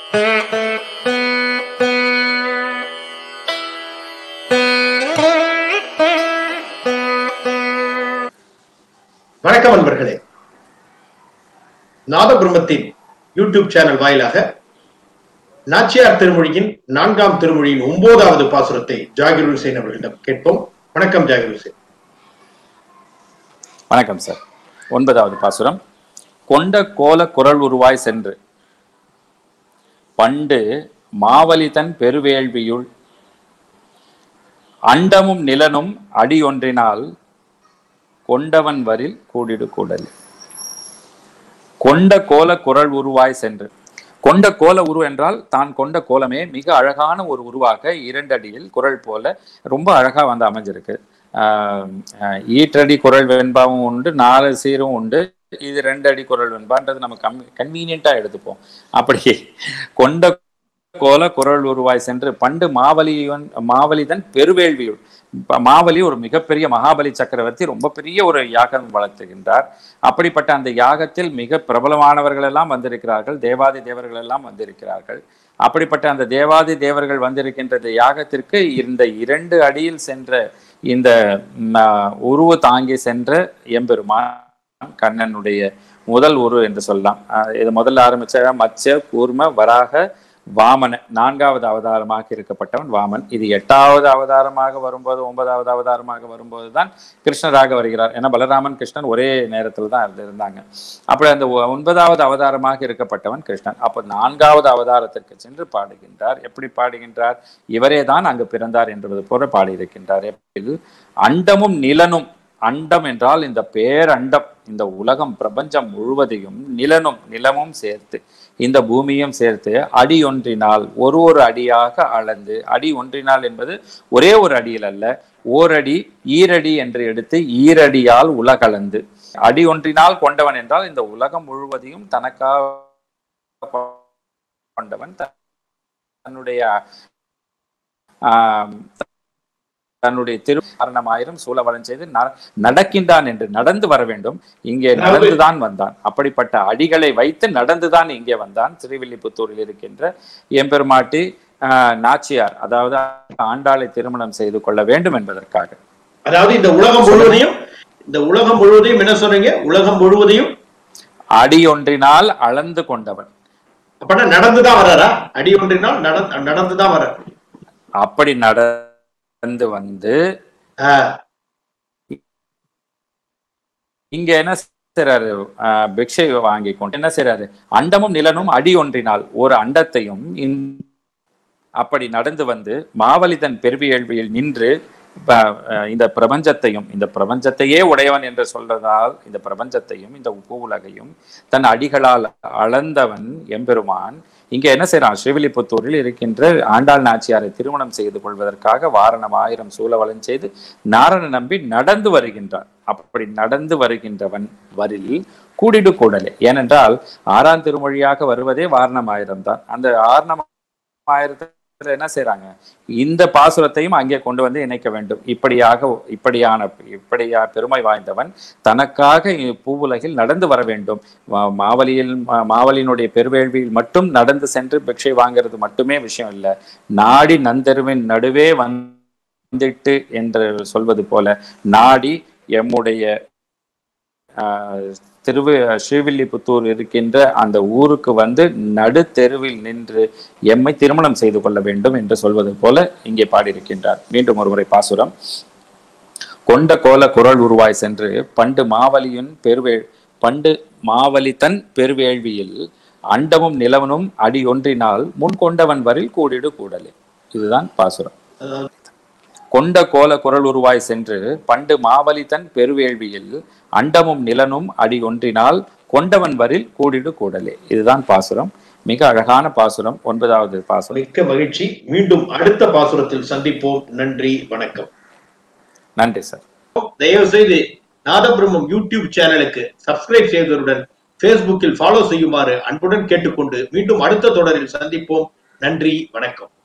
வணக்கம் அன்பர்களே நாதபிரம்மத்தின் YouTube channel வாயிலாக நாச்சியார் திருமொழியின் நான்காம் திருமொழியின் ஒன்பதாவது பாசுரத்தை ஜாகிர் ஹுசேன் அவர்களிடம் கேட்போம் வணக்கம் ஜாகிர் ஹுசேன் வணக்கம் சார் ஒன்பதாவது பாசுரம் கொண்ட கோல குரல் உருவாய் சென்று பண்டு மாவலிதன் பெருவேள்வியுள் அண்டமும் நிலனும் அடியொன்றினால் கொண்டவன் வரில் கூடிடு கூடல் கொண்ட கோல குரல் உருவாய் சென்று கொண்ட கோல உரு என்றால் தான் கொண்ட கோலமே மிக அழகான ஒரு உருவாக இரண்டு அடியில் குரல் போல ரொம்ப அழகா வந்து அமைஞ்சிருக்கு ஆஹ் ஆஹ் ஈற்றடி குரல் வெண்பாவும் உண்டு நாலு சீரும் உண்டு இது ரெண்டு அடி குரல் வெண்பான்றது நம்ம கம் கன்வீனியண்டா எடுத்துப்போம் அப்படி கொண்ட கோல குரல் உருவாய் சென்று பண்டு மாவலியன் மாவலிதன் பெருவேள்வியுள் ப- மாவலி ஒரு மிகப்பெரிய மகாபலி சக்கரவர்த்தி ரொம்ப பெரிய ஒரு யாகம் வளர்த்துகின்றார் அப்படிப்பட்ட அந்த யாகத்தில் மிக பிரபலமானவர்கள் எல்லாம் வந்திருக்கிறார்கள் தேவாதி தேவர்கள் எல்லாம் வந்திருக்கிறார்கள் அப்படிப்பட்ட அந்த தேவாதி தேவர்கள் வந்திருக்கின்ற இந்த யாகத்திற்கு இந்த இரண்டு அடியில் சென்ற இந்த ம், ஆஹ், உருவ தாங்கி சென்ற எம்பெருமான் கண்ணனுடைய முதல் உரு என்று சொல்லலாம் ஆஹ், இது முதல்ல ஆரம்பிச்ச மச்ச கூர்ம வராக வாமன நான்காவது அவதாரமாக இருக்கப்பட்டவன் வாமன் இது எட்டாவது அவதாரமாக வரும்போது ஒன்பதாவது அவதாரமாக வரும்போது தான் கிருஷ்ணராக வருகிறார் ஏன்னா பலராமன் கிருஷ்ணன் ஒரே நேரத்தில் தான் இருந்து- இருந்தாங்க அப்படி அந்த ஒ- ஒன்பதாவது அவதாரமாக இருக்கப்பட்டவன் கிருஷ்ணன் அப்போ நான்காவது அவதாரத்திற்கு சென்று பாடுகின்றார் எப்படி பாடுகின்றார் இவரே தான் அங்கு பிறந்தார் என்பது போல பாடியிருக்கின்றார் எப்படி அண்டமும் நிலனும் அண்டம் என்றால் இந்த பேரண்டம் இந்த உலகம் பிரபஞ்சம் முழுவதையும் நிலனும் நிலமும் சேர்த்து இந்த பூமியும் சேர்த்து அடி ஒன்றினால் ஒரு ஒரு அடியாக அளந்து அடி ஒன்றினால் என்பது ஒரே ஒரு அடியில் அல்ல ஓரடி ஈரடி என்று எடுத்து ஈரடியால் உலகளந்து அடி ஒன்றினால் கொண்டவன் என்றால் இந்த உலகம் முழுவதையும் தனக்காக கொண்டவன் தன்னுடைய ஆம், தன்னுடைய திரு காரணமாயிரம் சூழவளம் செய்து ந- நடக்கின்றான் என்று நடந்து வர வேண்டும் இங்கே அதாவது- நடந்துதான் வந்தான் அப்படிப்பட்ட அடிகளை வைத்து நடந்துதான் இங்கே வந்தான் திருவில்லிபுத்தூரில் இருக்கின்ற எம்பெருமாட்டி ஆஹ், நாச்சியார் அதாவது ஆண்டாளை திருமணம் செய்து கொள்ள வேண்டும் என்பதற்காக அதாவது இந்த உலகம் முழுவதையும் இந்த உலகம் முழுவதையும் என்ன சொல்றீங்க உலகம் முழுவதையும் அடி ஒன்றினால் அளந்து கொண்டவன் அப்பனா நடந்துதான் வர்றாரா அடி ஒன்றினால் நடந்து நடந்துதான் வர்றார் அப்படி நடந்து வந்து ஆஹ், இங்க என்ன செய்றாரு ஆஹ், பிக்ஷை வாங்கி கொண்டு என்ன செய்றாரு அண்டமும் நிலனும் அடி ஒன்றினால் ஒரு அண்டத்தையும் இந்த- அப்படி நடந்து வந்து மாவலிதன் பெருவியல்வியில் நின்று ப- ஆஹ், இந்த பிரபஞ்சத்தையும் இந்த பிரபஞ்சத்தையே உடையவன் என்று சொல்றதால் இந்த பிரபஞ்சத்தையும் இந்த உப்பு உலகையும் தன் அடிகளால் அளந்தவன் எம்பெருமான் இங்க என்ன செய்றான் ஸ்ரீவில்லிபுத்தூரில் இருக்கின்ற ஆண்டாள் நாச்சியாரை திருமணம் செய்து கொள்வதற்காக வாரணம் ஆயிரம் சூழவலம் செய்து நாரண நம்பி நடந்து வருகின்றார் அப்படி நடந்து வருகின்றவன் வரில் கூடிடு கூடலே ஏனென்றால் ஆறாம் திருமொழியாக வருவதே வாரணம் ஆயிரம் தான் அந்த ஆரணம் ஆயிரத்துல என்ன செய்றாங்க இந்த பாசுரத்தையும் அங்கே கொண்டு வந்து இணைக்க வேண்டும் இப்படியாக இப்படியான இப்படியா பெருமை வாய்ந்தவன் தனக்காக பூவுலகில் நடந்து வர வேண்டும் மா- மாவலியில் மா- மாவலியினுடைய பெருவேள்வியில் மட்டும் நடந்து சென்று பிக்ஷை வாங்குறது மட்டுமே விஷயம் இல்லை நாடி நந்தருவின் நடுவே வந்துட்டு என்று சொல்வது போல நாடி எம்முடைய ஆஹ், திருவி ஸ்ரீவில்லிபுத்தூர் இருக்கின்ற அந்த ஊருக்கு வந்து நடு தெருவில் நின்று எம்மை திருமணம் செய்து கொள்ள வேண்டும் என்று சொல்வது போல இங்கே பாடியிருக்கின்றார் மீண்டும் ஒருமுறை பாசுரம் கொண்ட கோல குரல் உருவாய் சென்று பண்டு மாவலியின் பெருவே பண்டு மாவலி தன் பெருவேள்வியில் அண்டமும் நிலவனும் அடி ஒன்றினால் முன் கொண்டவன் வரில் கூடிடு கூடலே இதுதான் பாசுரம் அதாவது கொண்ட கோல குரல் உருவாய் சென்று பண்டு மாவலி தன் பெருவேள்வியில் அண்டமும் நிலனும் அடி ஒன்றினால் கொண்டவன் வரில் கூடிடு கூடலே இதுதான் பாசுரம் மிக அழகான பாசுரம் ஒன்பதாவது பாசுரம் மிக்க மகிழ்ச்சி மீண்டும் அடுத்த பாசுரத்தில் சந்திப்போம் நன்றி வணக்கம் நன்றி சார் தயவு செய்து நாதபிரம்மம் யூடியூப் சேனலுக்கு சப்ஸ்கிரைப் செய்ததுடன் ஃபேஸ்புக்கில் ஃபாலோ செய்யுமாறு அன்புடன் கேட்டுக்கொண்டு மீண்டும் அடுத்த தொடரில் சந்திப்போம் நன்றி வணக்கம்